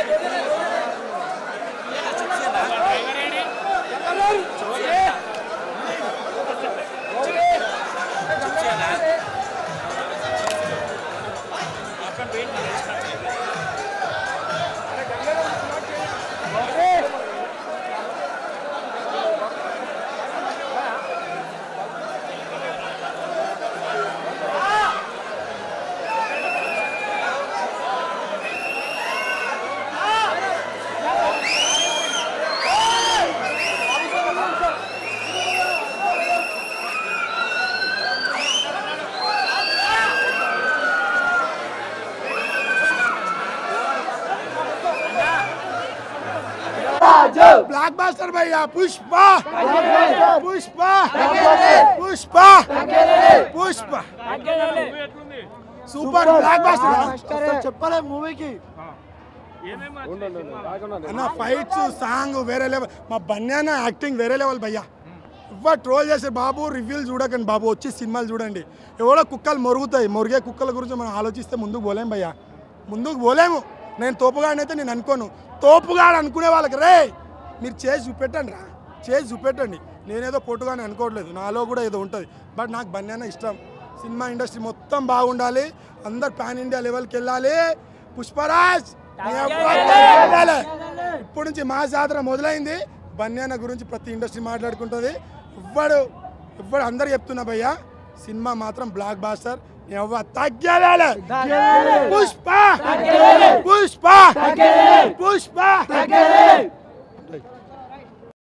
Black blockbuster భయ్యా Pushpa Pushpa Pushpa Pushpa super blockbuster చెప్పలే మూవీకి అన్న ఫైట్స్ సాంగ్ వేరే లెవెల్ మా బన్యాన యాక్టింగ్ వేరే లెవెల్ భయ్యా ఇవ్వ ట్రోల్ చేసే బాబు రివ్యూలు చూడకండి బాబు వచ్చి సినిమాలు చూడండి ఎవడో కుక్కలు మొరుగుతాయి మొరిగే కుక్కల గురించి మనం ఆలోచిస్తే ముందుకు పోలేం భయ్యా ముందుకు పోలేము నేను తోపుగాడనైతే నేను అనుకోను తోపుగాడు అనుకునే వాళ్ళకి రే మీరు చేసి చూపెట్టండి రా చేసి చూపెట్టండి నేనేదో పొట్టుగానే అనుకోవట్లేదు నాలో కూడా ఏదో ఉంటుంది బట్ నాకు బన్యాన ఇష్టం సినిమా ఇండస్ట్రీ మొత్తం బాగుండాలి అందరు పాన్ ఇండియా లెవెల్కి వెళ్ళాలి పుష్పరాజ్ నీ అబ్బా వెళ్ళాలి. ఇప్పటి నుంచి మా జాతర మొదలైంది బన్యాన గురించి ప్రతి ఇండస్ట్రీ మాట్లాడుకుంటుంది ఇవ్వడు ఇవ్వడు అందరు చెప్తున్నా భయ్యా సినిమా మాత్రం బ్లాక్ బాస్టర్ ఎవ్వ తగ్గేలే పుష్ప పుష్ప పుష్ప